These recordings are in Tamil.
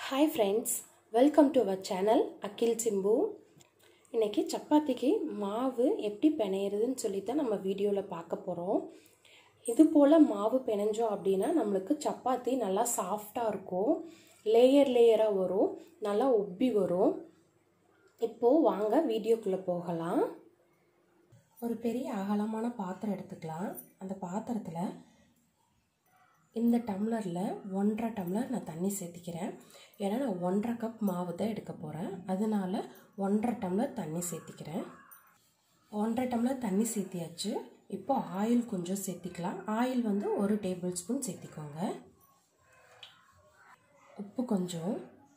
hi friends welcome to our channel Akhil Simbu இன்றைக்கி சப்பாத்திக்கு மாவு எப்படி பிணையிறதுன்னு சொல்லி தான் நம்ம வீடியோவில் பார்க்க போகிறோம் இது போல் மாவு பிணைஞ்சோம் அப்படின்னா நம்மளுக்கு சப்பாத்தி நல்லா சாஃப்டாக இருக்கும் லேயர் லேயராக வரும் நல்லா உப்பி வரும் இப்போது வாங்க வீடியோக்குள்ளே போகலாம் ஒரு பெரிய அகலமான பாத்திரம் எடுத்துக்கலாம் அந்த பாத்திரத்தில் இந்த டம்ளரில் ஒன்றரை டம்ளர் நான் தண்ணி சேர்த்திக்கிறேன் ஏன்னா நான் ஒன்றரை கப் மாவு தான் எடுக்க போகிறேன் அதனால் ஒன்றரை டம்ளர் தண்ணி சேர்த்திக்கிறேன் ஒன்றரை டம்ளர் தண்ணி சேர்த்தியாச்சு இப்போ ஆயில் கொஞ்சம் சேர்த்திக்கலாம் ஆயில் வந்து ஒரு டேபிள் ஸ்பூன் சேர்த்திக்கோங்க உப்பு கொஞ்சம்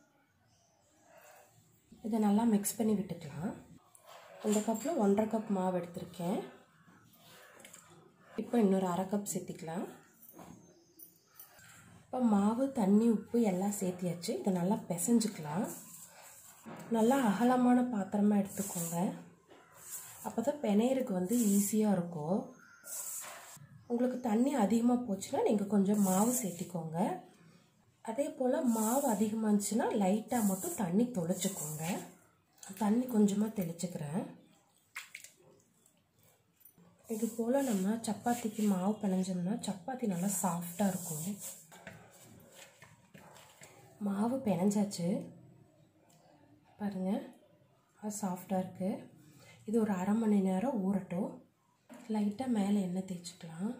இதை நல்லா மிக்ஸ் பண்ணி விட்டுக்கலாம் இந்த கப்பில் ஒன்றரை கப் மாவு எடுத்திருக்கேன் இப்போ இன்னொரு அரை கப் சேர்த்திக்கலாம் இப்போ மாவு தண்ணி உப்பு எல்லாம் சேர்த்தியாச்சு இதை நல்லா பிசைஞ்சுக்கலாம் நல்லா அகலமான பாத்திரமாக எடுத்துக்கோங்க அப்போ தான் பிணையருக்கு வந்து ஈஸியாக இருக்கும் உங்களுக்கு தண்ணி அதிகமாக போச்சுன்னா நீங்கள் கொஞ்சம் மாவு சேர்த்திக்கோங்க அதே போல் மாவு அதிகமாக இருந்துச்சுன்னா லைட்டாக மட்டும் தண்ணி தொளிச்சுக்கோங்க தண்ணி கொஞ்சமாக தெளிச்சுக்கிறேன் இது போல் நம்ம சப்பாத்திக்கு மாவு பிணைஞ்சோம்னா சப்பாத்தி நல்லா சாஃப்டாக இருக்கும் மாவு பிணைஞ்சாச்சு பாருங்கள் அது சாஃப்டாக இருக்குது இது ஒரு அரை மணி நேரம் ஊறட்டும் லைட்டாக மேலே எண்ணெய் தேய்ச்சிக்கலாம்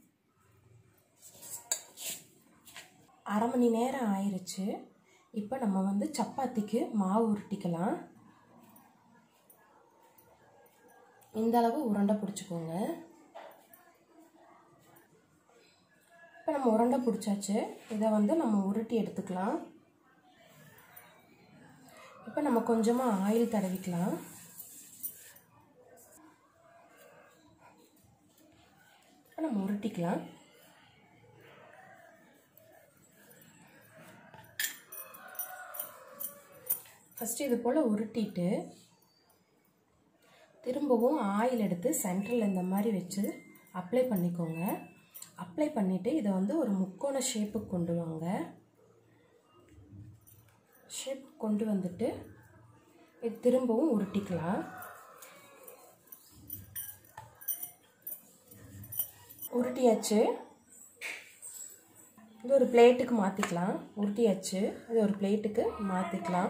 அரை மணி நேரம் ஆயிடுச்சு இப்போ நம்ம வந்து சப்பாத்திக்கு மாவு உருட்டிக்கலாம் இந்த அளவு உருண்டை பிடிச்சிக்கோங்க இப்போ நம்ம உருண்டை பிடிச்சாச்சு இதை வந்து நம்ம உருட்டி எடுத்துக்கலாம் இப்போ நம்ம கொஞ்சமாக ஆயில் தடவிக்கலாம் இப்போ நம்ம உருட்டிக்கலாம் ஃபஸ்ட்டு இது போல் உருட்டிட்டு திரும்பவும் ஆயில் எடுத்து சென்டரில் இந்த மாதிரி வச்சு அப்ளை பண்ணிக்கோங்க அப்ளை பண்ணிவிட்டு இதை வந்து ஒரு முக்கோண ஷேப்புக்கு கொண்டு வாங்க ஷேப் கொண்டு வந்துட்டு இது திரும்பவும் உருட்டிக்கலாம் உருட்டியாச்சு இது ஒரு பிளேட்டுக்கு மாற்றிக்கலாம் உருட்டியாச்சு இது ஒரு பிளேட்டுக்கு மாற்றிக்கலாம்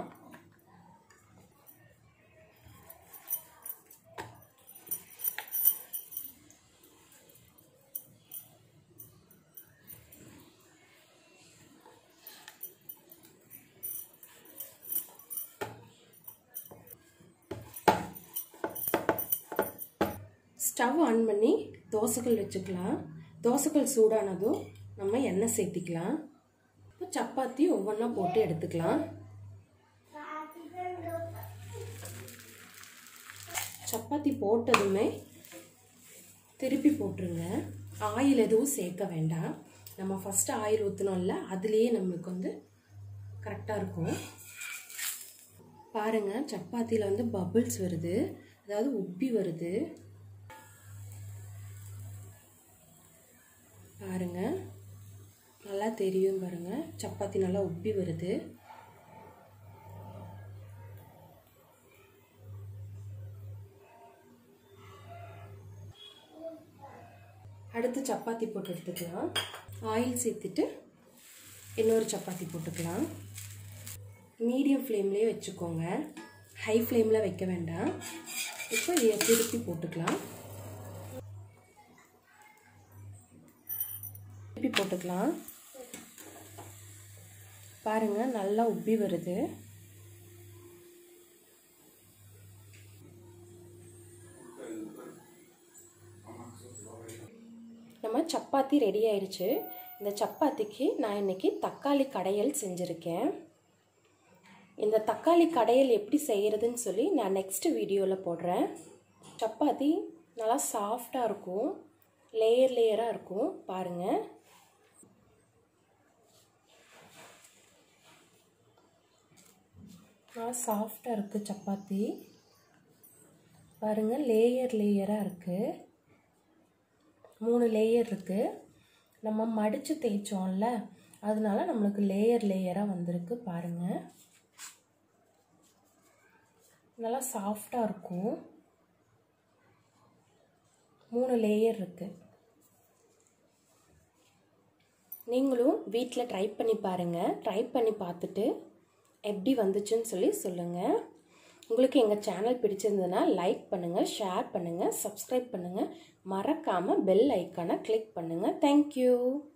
ஸ்டவ் ஆன் பண்ணி தோசைக்கல் வச்சுக்கலாம் தோசைக்கல் சூடானதும் நம்ம எண்ணெய் சேர்த்திக்கலாம் இப்போ சப்பாத்தி ஒவ்வொன்றா போட்டு எடுத்துக்கலாம் சப்பாத்தி போட்டதுமே திருப்பி போட்டுருங்க ஆயில் எதுவும் சேர்க்க வேண்டாம் நம்ம ஃபஸ்ட்டு ஆயில் ஊற்றினோம்ல அதுலேயே நம்மளுக்கு வந்து கரெக்டாக இருக்கும் பாருங்கள் சப்பாத்தியில் வந்து பபிள்ஸ் வருது அதாவது உப்பி வருது பாருங்க நல்லா தெரியும் பாருங்க சப்பாத்தி நல்லா உப்பி வருது அடுத்து சப்பாத்தி போட்டு எடுத்துக்கலாம் ஆயில் சேர்த்துட்டு இன்னொரு சப்பாத்தி போட்டுக்கலாம் மீடியம் ஃப்ளேம்லேயே வச்சுக்கோங்க ஹை ஃப்ளேமில் வைக்க வேண்டாம் இப்போ இதை திருப்பி போட்டுக்கலாம் திருப்பி போட்டுக்கலாம் பாருங்கள் நல்லா உப்பி வருது நம்ம சப்பாத்தி ரெடி ஆயிடுச்சு இந்த சப்பாத்திக்கு நான் இன்னைக்கு தக்காளி கடையல் செஞ்சுருக்கேன் இந்த தக்காளி கடையல் எப்படி செய்கிறதுன்னு சொல்லி நான் நெக்ஸ்ட் வீடியோவில் போடுறேன் சப்பாத்தி நல்லா சாஃப்டாக இருக்கும் லேயர் லேயராக இருக்கும் பாருங்கள் நல்லா சாஃப்டாக இருக்குது சப்பாத்தி பாருங்கள் லேயர் லேயராக இருக்குது மூணு லேயர் இருக்குது நம்ம மடித்து தேய்ச்சோம்ல அதனால நம்மளுக்கு லேயர் லேயராக வந்திருக்கு பாருங்கள் நல்லா சாஃப்டாக இருக்கும் மூணு லேயர் இருக்குது நீங்களும் வீட்டில் ட்ரை பண்ணி பாருங்கள் ட்ரை பண்ணி பார்த்துட்டு எப்படி வந்துச்சுன்னு சொல்லி சொல்லுங்கள் உங்களுக்கு எங்கள் சேனல் பிடிச்சிருந்ததுன்னா லைக் பண்ணுங்கள் ஷேர் பண்ணுங்கள் சப்ஸ்கிரைப் பண்ணுங்கள் மறக்காமல் பெல் ஐக்கானை கிளிக் பண்ணுங்கள் தேங்க்யூ